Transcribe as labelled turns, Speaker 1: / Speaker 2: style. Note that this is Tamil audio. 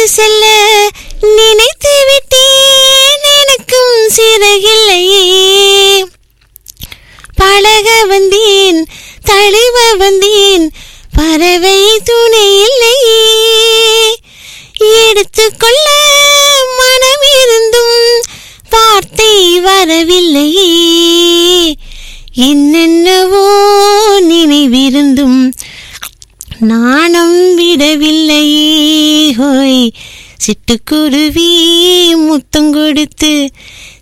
Speaker 1: செல்ல நினைத்து விட்டேன் எனக்கும் சிறகில்லையே பழக வந்தேன் தழுவ வந்தேன் பறவை துணை இல்லையே எடுத்துக்கொள்ள மனம் இருந்தும் வார்த்தை வரவில்லையே என்னென்னவோ நினைவிருந்தும் நாணம் விடவில்லையே ஹோய் சிட்டுக்குருவி முத்தம் கொடுத்து